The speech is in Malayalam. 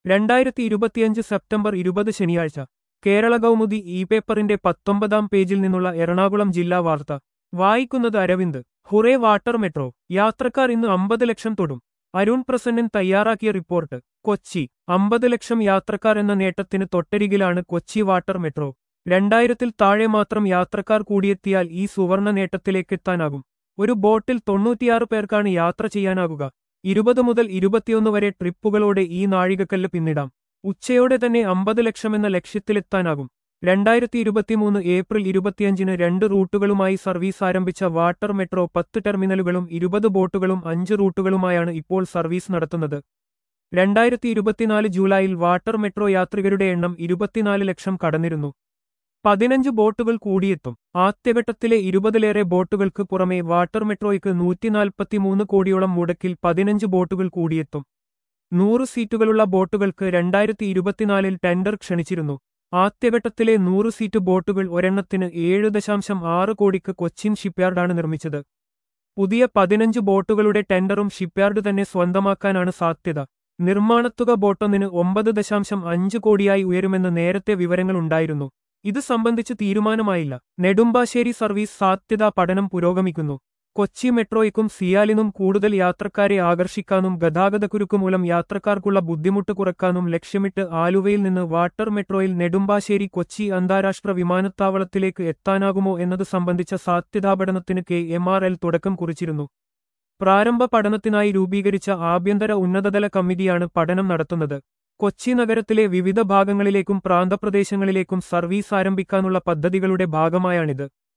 രണ്ടായിരത്തി ഇരുപത്തിയഞ്ച് സെപ്റ്റംബർ ഇരുപത് ശനിയാഴ്ച കേരള കൗമുദി ഇ പേപ്പറിന്റെ പത്തൊമ്പതാം പേജിൽ നിന്നുള്ള എറണാകുളം ജില്ലാ വാർത്ത വായിക്കുന്നത് അരവിന്ദ് ഹുറേ വാട്ടർ മെട്രോ യാത്രക്കാർ ഇന്ന് അമ്പത് ലക്ഷം തൊടും അരുൺ പ്രസന്നൻ തയ്യാറാക്കിയ റിപ്പോർട്ട് കൊച്ചി അമ്പത് ലക്ഷം യാത്രക്കാർ എന്ന നേട്ടത്തിന് തൊട്ടരികിലാണ് കൊച്ചി വാട്ടർ മെട്രോ രണ്ടായിരത്തിൽ താഴെ മാത്രം യാത്രക്കാർ കൂടിയെത്തിയാൽ ഈ സുവർണ നേട്ടത്തിലേക്കെത്താനാകും ഒരു ബോട്ടിൽ തൊണ്ണൂറ്റിയാറ് പേർക്കാണ് യാത്ര ചെയ്യാനാകുക ഇരുപത് മുതൽ ഇരുപത്തിയൊന്ന് വരെ ട്രിപ്പുകളോടെ ഈ നാഴികക്കല്ല് പിന്നിടാം ഉച്ചയോടെ തന്നെ അമ്പത് ലക്ഷമെന്ന ലക്ഷ്യത്തിലെത്താനാകും രണ്ടായിരത്തി ഇരുപത്തിമൂന്ന് ഏപ്രിൽ ഇരുപത്തിയഞ്ചിന് രണ്ട് റൂട്ടുകളുമായി സർവീസ് ആരംഭിച്ച വാട്ടർ മെട്രോ പത്ത് ടെർമിനലുകളും ഇരുപത് ബോട്ടുകളും അഞ്ച് റൂട്ടുകളുമായാണ് ഇപ്പോൾ സർവീസ് നടത്തുന്നത് രണ്ടായിരത്തി ഇരുപത്തിനാല് ജൂലൈയിൽ വാട്ടർ മെട്രോ യാത്രികരുടെ എണ്ണം ഇരുപത്തിനാല് ലക്ഷം കടന്നിരുന്നു പതിനഞ്ച് ബോട്ടുകൾ കൂടിയെത്തും ആദ്യഘട്ടത്തിലെ ഇരുപതിലേറെ ബോട്ടുകൾക്ക് പുറമെ വാട്ടർ മെട്രോയ്ക്ക് നൂറ്റിനാൽപ്പത്തിമൂന്ന് കോടിയോളം മുടക്കിൽ പതിനഞ്ച് ബോട്ടുകൾ കൂടിയെത്തും നൂറ് സീറ്റുകളുള്ള ബോട്ടുകൾക്ക് രണ്ടായിരത്തി ഇരുപത്തിനാലിൽ ടെൻഡർ ക്ഷണിച്ചിരുന്നു ആദ്യഘട്ടത്തിലെ നൂറ് സീറ്റ് ബോട്ടുകൾ ഒരെണ്ണത്തിന് ഏഴ് ദശാംശം ആറ് കോടിക്ക് കൊച്ചിൻ ഷിപ്പ്യാർഡാണ് നിർമ്മിച്ചത് പുതിയ പതിനഞ്ച് ബോട്ടുകളുടെ ടെൻഡറും ഷിപ്പ്യാർഡ് തന്നെ സ്വന്തമാക്കാനാണ് സാധ്യത നിർമ്മാണത്തുക ബോട്ടൊന്നിന് ഒമ്പത് ദശാംശം അഞ്ച് കോടിയായി ഉയരുമെന്ന് നേരത്തെ വിവരങ്ങളുണ്ടായിരുന്നു ഇത് സംബന്ധിച്ച് തീരുമാനമായില്ല നെടുമ്പാശ്ശേരി സർവീസ് സാധ്യതാ പഠനം പുരോഗമിക്കുന്നു കൊച്ചി മെട്രോയ്ക്കും സിയാലിനും കൂടുതൽ യാത്രക്കാരെ ആകർഷിക്കാനും ഗതാഗതക്കുരുക്ക് മൂലം യാത്രക്കാർക്കുള്ള ബുദ്ധിമുട്ട് കുറക്കാനും ലക്ഷ്യമിട്ട് ആലുവയിൽ നിന്ന് വാട്ടർ മെട്രോയിൽ നെടുമ്പാശ്ശേരി കൊച്ചി അന്താരാഷ്ട്ര വിമാനത്താവളത്തിലേക്ക് എത്താനാകുമോ എന്നത് സംബന്ധിച്ച സാധ്യതാപഠനത്തിന് കെ എം ആർ എൽ തുടക്കം കുറിച്ചിരുന്നു പ്രാരംഭ പഠനത്തിനായി രൂപീകരിച്ച ആഭ്യന്തര ഉന്നതതല കമ്മിറ്റിയാണ് പഠനം നടത്തുന്നത് കൊച്ചി നഗരത്തിലെ വിവിധ ഭാഗങ്ങളിലേക്കും പ്രാന്തപ്രദേശങ്ങളിലേക്കും സർവീസ് ആരംഭിക്കാനുള്ള പദ്ധതികളുടെ ഭാഗമായാണിത്